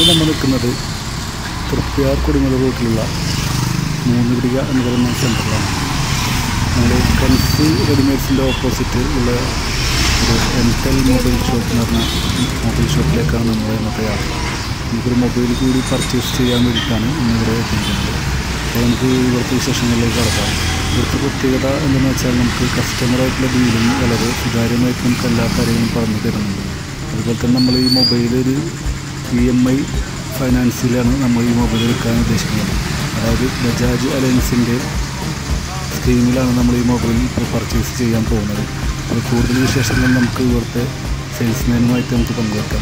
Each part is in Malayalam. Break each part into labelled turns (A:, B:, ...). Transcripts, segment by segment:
A: നമ്മൾ നിൽക്കുന്നത് തൃപ്തിയാർ കൊടുങ്ങൽ റൂട്ടിലുള്ള മൂന്നുപിടിക എന്ന് പറയുന്ന സെൻറ്ററിലാണ് നമ്മൾ കൻസ് റെഡിമെയ്ഡ്സിൻ്റെ ഓപ്പോസിറ്റ് ഉള്ള ഒരു എൻടെൽ മൊബൈൽ ഷോപ്പ് എന്ന് പറഞ്ഞ മൊബൈൽ ഷോപ്പിലേക്കാണ് നമ്മൾ ഇന്നത്തെ യാത്ര നമുക്കൊരു മൊബൈൽ കൂടി പർച്ചേസ് ചെയ്യാൻ വേണ്ടിയിട്ടാണ് ഇന്നിവിടെ എത്തിയിരിക്കുന്നത് അപ്പോൾ നമുക്ക് ഇവിടുത്തെ വിശേഷങ്ങളിലേക്ക് കടക്കാം ഇവിടുത്തെ പ്രത്യേകത എന്തെന്ന് വെച്ചാൽ നമുക്ക് കസ്റ്റമറായിട്ടുള്ള ഡീലിംഗ് വളരെ സുതാര്യമായിട്ട് നമുക്ക് എല്ലാ കാര്യങ്ങളും പറഞ്ഞു തരുന്നുണ്ട് അതുപോലെ തന്നെ നമ്മൾ ഈ മൊബൈൽ ഒരു ഇ എം ഐ ഫൈനാൻസിലാണ് നമ്മൾ ഈ മൊബൈൽ എടുക്കാൻ ഉദ്ദേശിക്കുന്നത് അതായത് ബജാജ് അലയൻസിൻ്റെ സ്കീമിലാണ് നമ്മൾ ഈ മൊബൈൽ ഇപ്പോൾ പർച്ചേസ് ചെയ്യാൻ പോകുന്നത് അപ്പോൾ കൂടുതൽ വിശേഷങ്ങൾ നമുക്ക് ഇവിടുത്തെ സെയിൽസ്മാനുമായിട്ട് നമുക്ക് പങ്കുവെക്കാം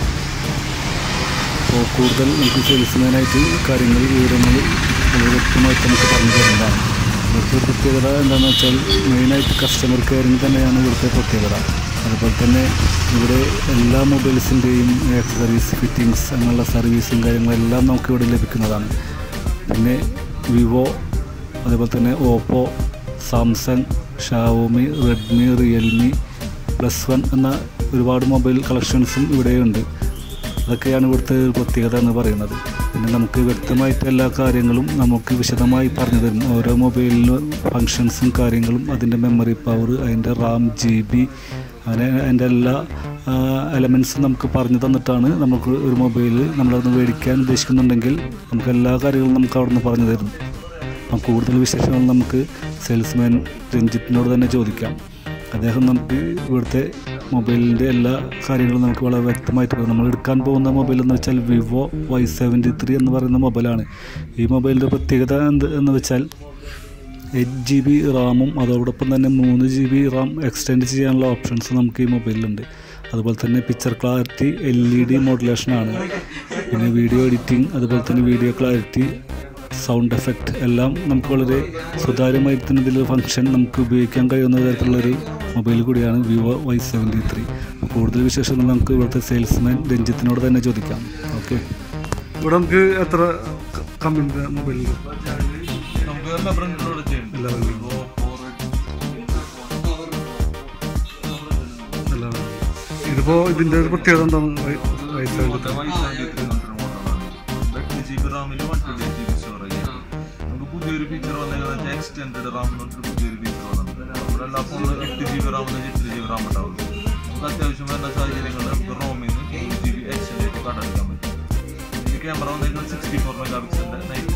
A: അപ്പോൾ കൂടുതൽ നമുക്ക് സെയിൽസ്മാനായിട്ട് കാര്യങ്ങൾ വിവരങ്ങൾ വളരെ വ്യക്തമായിട്ട് നമുക്ക് പറഞ്ഞു തരുന്നതാണ് ഇവിടുത്തെ ഒരു പ്രത്യേകത എന്താണെന്ന് വെച്ചാൽ മെയിനായിട്ട് കസ്റ്റമർ കെയറിങ് തന്നെയാണ് ഇവിടുത്തെ പ്രത്യേകത അതുപോലെ തന്നെ ഇവിടെ എല്ലാ മൊബൈൽസിൻ്റെയും ആക്സസറീസ് ഫിറ്റിങ്സ് അങ്ങനെയുള്ള സർവീസും കാര്യങ്ങളെല്ലാം നമുക്ക് ഇവിടെ ലഭിക്കുന്നതാണ് പിന്നെ വിവോ അതേപോലെ തന്നെ Oppo Samsung Xiaomi Redmi Realme plus one എന്ന ഒരുപാട് മൊബൈൽ കളക്ഷൻസും ഇവിടെയുണ്ട് അതൊക്കെയാണ് ഇവിടുത്തെ ഒരു പ്രത്യേകത എന്ന് പറയുന്നത് പിന്നെ നമുക്ക് വ്യക്തമായിട്ട് എല്ലാ കാര്യങ്ങളും നമുക്ക് വിശദമായി പറഞ്ഞു തരും ഓരോ മൊബൈലിലും ഫങ്ഷൻസും കാര്യങ്ങളും അതിൻ്റെ മെമ്മറി പവർ അതിൻ്റെ റാം ജി ബി അങ്ങനെ അതിൻ്റെ എല്ലാ എലമെൻസും നമുക്ക് പറഞ്ഞു തന്നിട്ടാണ് നമുക്ക് ഒരു മൊബൈൽ നമ്മളതൊന്ന് മേടിക്കാൻ ഉദ്ദേശിക്കുന്നുണ്ടെങ്കിൽ നമുക്ക് എല്ലാ കാര്യങ്ങളും നമുക്ക് അവിടെ നിന്ന് പറഞ്ഞു തരുന്നു അപ്പം കൂടുതൽ വിശേഷങ്ങൾ നമുക്ക് സെയിൽസ്മാൻ രഞ്ജിത്തിനോട് തന്നെ ചോദിക്കാം അദ്ദേഹം നമുക്ക് ഇവിടുത്തെ മൊബൈലിൻ്റെ എല്ലാ കാര്യങ്ങളും നമുക്ക് വളരെ വ്യക്തമായിട്ട് പറയും നമ്മൾ എടുക്കാൻ പോകുന്ന മൊബൈൽ എന്ന് വെച്ചാൽ വിവോ വൈ സെവൻറ്റി ത്രീ എന്ന് പറയുന്ന മൊബൈലാണ് ഈ മൊബൈലിൻ്റെ പ്രത്യേകത എന്ത് എന്ന് വെച്ചാൽ എയ്റ്റ് ജി ബി റാമും അതോടൊപ്പം തന്നെ മൂന്ന് ജി ബി റാം എക്സ്റ്റെൻഡ് ചെയ്യാനുള്ള ഓപ്ഷൻസ് നമുക്ക് ഈ മൊബൈലിലുണ്ട് അതുപോലെ തന്നെ picture clarity L E D മോഡുലേഷനാണ് പിന്നെ വീഡിയോ എഡിറ്റിംഗ് അതുപോലെ തന്നെ വീഡിയോ ക്ലാരിറ്റി സൗണ്ട് എഫക്റ്റ് എല്ലാം നമുക്ക് വളരെ സുതാര്യമായിട്ട് തന്നെ ഇതിൽ ഫംഗ്ഷൻ നമുക്ക് ഉപയോഗിക്കാൻ കഴിയുന്ന തരത്തിലുള്ളൊരു മൊബൈൽ കൂടിയാണ് വിവോ വൈ സെവൻറ്റി ത്രീ കൂടുതൽ വിശേഷങ്ങൾ നമുക്ക് ഇവിടുത്തെ സെയിൽസ്മാൻ രഞ്ജിത്തിനോട് തന്നെ ചോദിക്കാം ഓക്കെ ഇവിടെ നമുക്ക് എത്ര കമ്പനി മൊബൈൽ
B: നമുക്ക് എല്ലാ ബ്രാൻഡിലൂടെ ചെയ്യുന്നുണ്ട്
A: എല്ലാ brand ലും.
B: Vivo, Oppo, Redmi.
A: ഇതിപ്പോൾ ഇതിൻ്റെ ഒരു പ്രത്യേകത എന്താണ് വൈ
B: ഇപ്പോഴത്തെ Y seventy three എന്ന് പറഞ്ഞൊരു മോഡലാണ്. എട്ട് ജി ബി റാമിൽ one twenty eight G B storage നമുക്ക് പുതിയൊരു ഫീച്ചർ വന്നേക്കുന്നത് എക്സ്റ്റെൻഡ് റാം എന്ന് പറഞ്ഞിട്ട് പുതിയൊരു ഫീച്ചർ വന്നിട്ടുണ്ട് നമ്മുടെ എല്ലാ ഫോണിലും എട്ട് ജി ബി റാം എട്ട് ജി ബി റാം ഉണ്ടാവും നമുക്ക് അത്യാവശ്യം വരുന്ന സാഹചര്യങ്ങളിൽ നമുക്ക് റോമിൽ നിന്ന് മൂന്ന് ജി ബി എക്സ്റ്റെൻഡ് ആയിട്ട് കടമെടുക്കാൻ പറ്റും ഈ ക്യാമറ വന്നേക്കുന്നത് സിക്സ്റ്റി ഫോർ മെഗാ പിക്സലിന്റെ നൈറ്റ്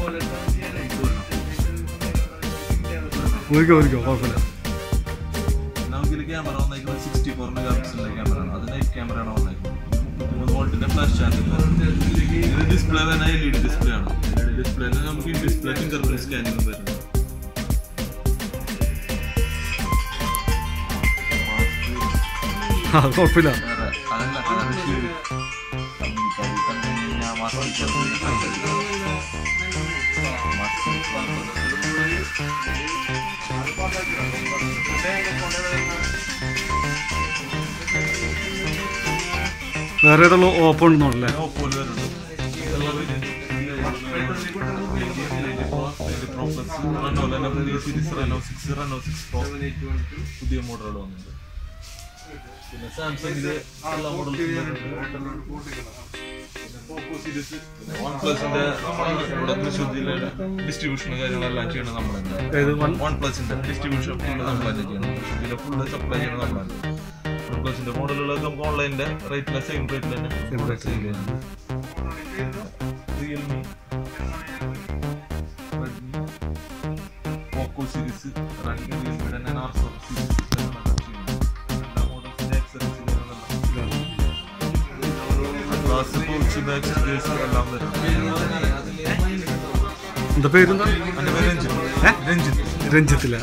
A: ഒരിക്കോ ഒരിക്കോ കുഴപ്പമില്ല
B: നമുക്ക് ഇതിൽ ക്യാമറ വന്നേക്കുന്നത് സിക്സ്റ്റി ഫോർ മെഗാ പിക്സലിന്റെ ക്യാമറ ആണ് അത് നൈറ്റ് ക്യാമറയാണ് വന്നേക്കുന്നത് മുപ്പത്തിമൂന്ന് വോൾട്ടിന്റെ ഫ്ലാഷ് ചാനൽ ഇത് ഡിസ്പ്ലേ തന്നെ എൽ ഇ ഡി ഡിസ്പ്ലേ ആണ് എൽ ഇ ഡി ഡിസ്പ്ലേയിൽ നമുക്ക് ഈ ഡിസ്പ്ലേ ഫിംഗർ പ്രിന്റ് സ്കാനിങ് വരുന്നത്
A: ആ കുഴപ്പമില്ല
B: വേറെ അതല്ല അതാണ് ശരി. കമ്പനിക്കാര് കണ്ടു കഴിഞ്ഞാൽ മാസം
A: വേറെ ഏതുള്ള ഓപ്പൺ ഉണ്ടല്ലേ
B: ഓപ്പോയിൽ വരുന്നുണ്ട് പുതിയ മോഡലുകൾ വന്നിട്ടുണ്ട് പിന്നെ സാംസങ്ങിന്റെ എല്ലാ മോഡൽസും വൺ പ്ലസിന്റെ ഇവിടെ തൃശ്ശൂർ ജില്ലയിലെ ഡിസ്ട്രിബ്യൂഷനും കാര്യങ്ങളെല്ലാം ചെയ്യണം നമ്മൾ
A: ഏത് വൺ
B: വൺ പ്ലസിന്റെ ഡിസ്ട്രിബ്യൂഷൻ ഫുള്ള് നമ്മൾ തന്നെ ചെയ്യണം തൃശ്ശൂർ ജില്ല ഫുള്ള് സപ്ലൈ ചെയ്യണം നമ്മൾ തന്നെ വൺ പ്ലസിന്റെ മോഡലുകളൊക്കെ നമുക്ക് ഓൺലൈനിന്റെ റേറ്റിലെ സെയിം റേറ്റിൽ തന്നെ
A: Same rate.
B: സെയിൽ ചെയ്യാം റിയൽമി പോക്കോ സീരീസ് റെഡ്മി റിയൽമിയുടെ തന്നെ ആർ സീരീസ് ഗ്ലാസ് പോർച്ച് ബാക്ക് സ്പേസ് എല്ലാം വരുന്നുണ്ട്
A: എന്താ പേരെന്താ
B: എൻ്റെ പേര് രഞ്ജിത്ത് രഞ്ജിത്ത്
A: രഞ്ജിത്തില്ല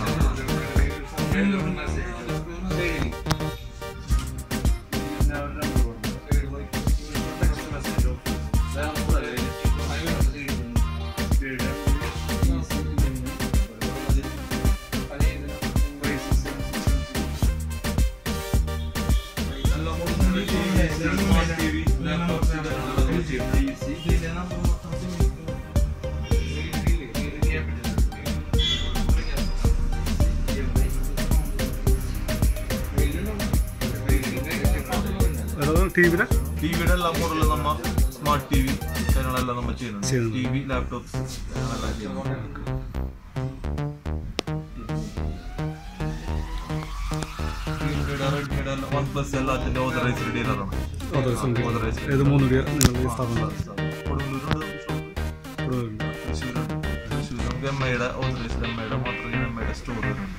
A: ടി വിയിലെ
B: ടിവിയുടെ എല്ലാ മോഡലും നമ്മ സ്മാർട്ട് ടി വി കാര്യങ്ങളെല്ലാം നമ്മൾ ചെയ്യുന്നുണ്ട്
A: ചെയ്യുന്നുണ്ട്.
B: ടി വി ലാപ്ടോപ്സ് കാര്യങ്ങളെല്ലാം ചെയ്യുന്നുണ്ട് റെഡ്മിയുടെ റെഡ്മിയുടെ വൺ പ്ലസ് എല്ലാത്തിന്റെ ഓതറൈസ്ഡ് ഡീലറാണ് ഓതറൈസ്ഡ്
A: ഏത് മൂന്ന് രൂപ നിങ്ങളുടെ ഈ സ്ഥാപനം
B: കൊടുങ്ങല്ലൂരുണ്ട്
A: കൊടുക്കുന്നുണ്ട്
B: തൃശ്ശൂരുണ്ട് തൃശ്ശൂർ നമുക്ക് എം ഐയുടെ ഓതറൈസ്ഡ് എം ഐയുടെ മാത്രം എം ഐയുടെ സ്റ്റോർ വരുന്നുണ്ട്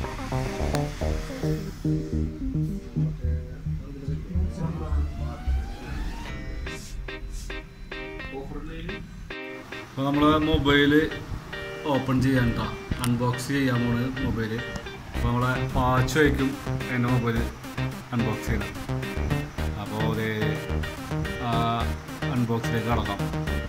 A: അപ്പോൾ നമ്മൾ മൊബൈൽ ഓപ്പൺ ചെയ്യാണ്ട അൺബോക്സ് ചെയ്യാൻ പോണ് മൊബൈൽ അപ്പോൾ നമ്മളെ പാച്ച് വയ്ക്കും എൻ്റെ മൊബൈൽ അൺബോക്സ് ചെയ്യണം അപ്പോൾ അത് അൺബോക്സിലേക്ക് കടക്കാം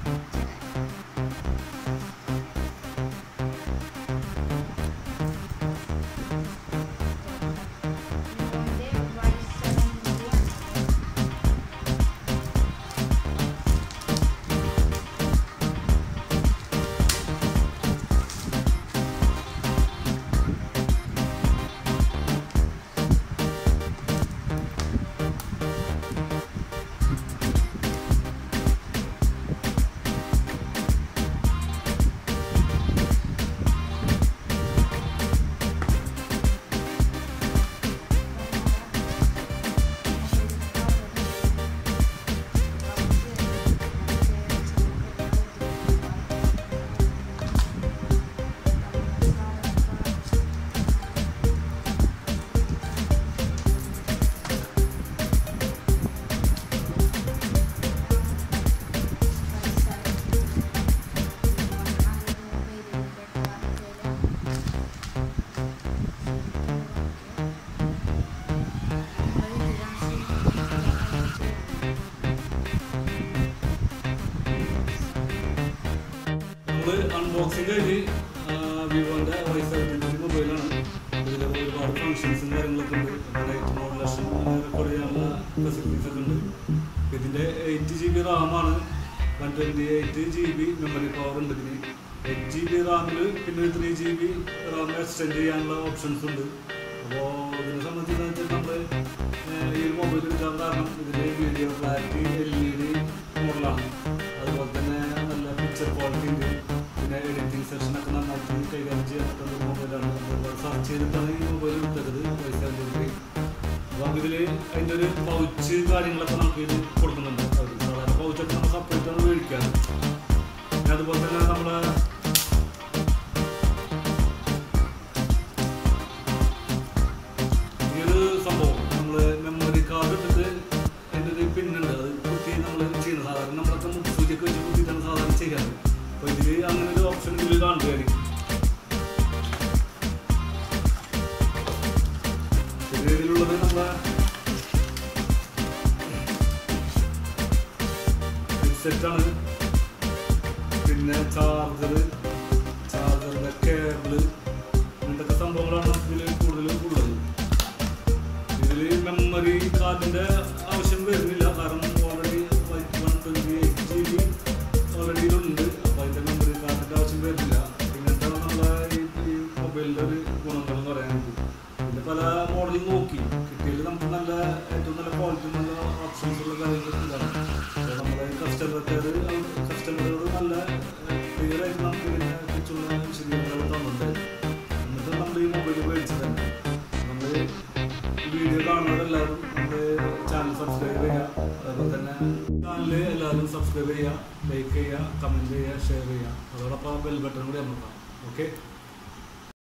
A: നമ്മൾ അൺബോക്സിങ് കഴിഞ്ഞ് വിവോൻ്റെ വൈ സെവൻറ്റീൻ്റെ മൊബൈലാണ് ഇതിൽ ഒരുപാട് ഫങ്ഷൻസും കാര്യങ്ങളൊക്കെ ഉണ്ട് ലൈറ്റ് മോഡുലേഷൻ റെക്കോർഡ് ചെയ്യാനുള്ള ഫെസിലിറ്റീസ് ഒക്കെ ഉണ്ട് ഇതിൻ്റെ എയ്റ്റ് ജി ബി റാമാണ് one twenty eight G B memory power ഉണ്ട് ഇതിന് എയ്റ്റ് ജി ബി റാമിൽ പിന്നെ three G B RAM extend ചെയ്യാനുള്ള ഓപ്ഷൻസ് ഉണ്ട് അപ്പോൾ ഇതിനെ സംബന്ധിച്ച് വെച്ചാൽ നമ്മൾ ഈ ഒരു മൊബൈൽ എടുക്കാൻ കാരണം ഇതിൻ്റെ video clarity L E D മോഡലാണ് അതുപോലെ തന്നെ നല്ല പിക്ചർ ക്വാളിറ്റി ഉണ്ട് പിന്നെ എഡിറ്റിംഗ് സെഷനൊക്കെ നന്നായിട്ട് കൈകാര്യം ചെയ്യാൻ പറ്റുന്ന ഒരു മൊബൈലാണ് നമ്മൾ സെർച്ച് ചെയ്തിട്ടാണ് ഈ മൊബൈൽ എടുത്തത് പൈസ അപ്പോൾ നമുക്കിതിൽ അതിൻ്റെ ഒരു പൗച്ച് കാര്യങ്ങളൊക്കെ നമുക്ക് ഇത് കൊടുക്കുന്നുണ്ട് അവർ സാധാരണ പൗച്ചൊക്കെ നമ്മൾ സെപ്പറേറ്റ് ആണ് മേടിക്കാൻ പിന്നെ അതുപോലെ തന്നെ നമ്മുടെ ഈ ഒരു സംഭവം നമ്മൾ മെമ്മറി കാർഡ് ഇട്ടിട്ട് അതിൻ്റെ ഒരു പിന്നുണ്ട് അത് കുത്തി നമ്മൾ ചെയ്യുന്ന സാധാരണ നമ്മളൊക്കെ മുട്ടുസൂചിയൊക്കെ വെച്ച് കുത്തിയിട്ടാണ് സാധാരണ ചെയ്യാറ് അപ്പോൾ ഇതിൽ അങ്ങനെ ഒരു ഓപ്ഷൻ ഇതിൽ കാണുകയായിരിക്കും പിന്നെ ഇതിലുള്ളത് നമ്മളെ ഹെഡ്സെറ്റാണ് പിന്നെ ചാർജർ ചാർജറിൻ്റെ കേബിള് ഇങ്ങനത്തെ സംഭവങ്ങളാണ് ഇതിൽ കൂടുതലും ഉള്ളത് ഇതിൽ മെമ്മറി കാർഡിൻ്റെ ആവശ്യം വരുന്നില്ല കാരണം already one twenty eight G B already ഉണ്ട് അപ്പോൾ അതിൻ്റെ മെമ്മറി കാർഡിൻ്റെ ആവശ്യം വരുന്നില്ല ഇങ്ങനത്തെ നമ്മളെ ഈ ഈ മൊബൈലിൻ്റെ ഒരു ഗുണങ്ങൾ എന്ന് പറയാനുണ്ട് പിന്നെ പല മോഡൽ നോക്കി കിട്ടിയതിൽ നമുക്ക് നല്ല ഏറ്റവും നല്ല ക്വാളിറ്റി നല്ല ഓപ്ഷൻസ് ഉള്ള കാര്യങ്ങളൊക്കെ ഉണ്ടാകും അപ്പോൾ നമ്മളെ കസ്റ്റമർക്ക് അത് കസ്റ്റമറുകൾ നല്ല ക്ലിയർ ആയിട്ട് നമുക്ക് ഇതിനെ കുറിച്ചുള്ള വിശദീകരണങ്ങൾ തന്നിട്ടുണ്ട് എന്നിട്ട് നമ്മൾ ഈ മൊബൈൽ മേടിച്ചത് തന്നെ നമ്മൾ വീഡിയോ കാണുന്നവരെല്ലാവരും നമ്മുടെ ചാനൽ സബ്സ്ക്രൈബ് ചെയ്യുക അതുപോലെ തന്നെ ചാനൽ എല്ലാവരും സബ്സ്ക്രൈബ് ചെയ്യുക ലൈക്ക് ചെയ്യുക കമൻറ്റ് ചെയ്യുക ഷെയർ ചെയ്യുക അതോടൊപ്പം ബെൽ ബട്ടൺ കൂടി അമർത്താം ഓക്കെ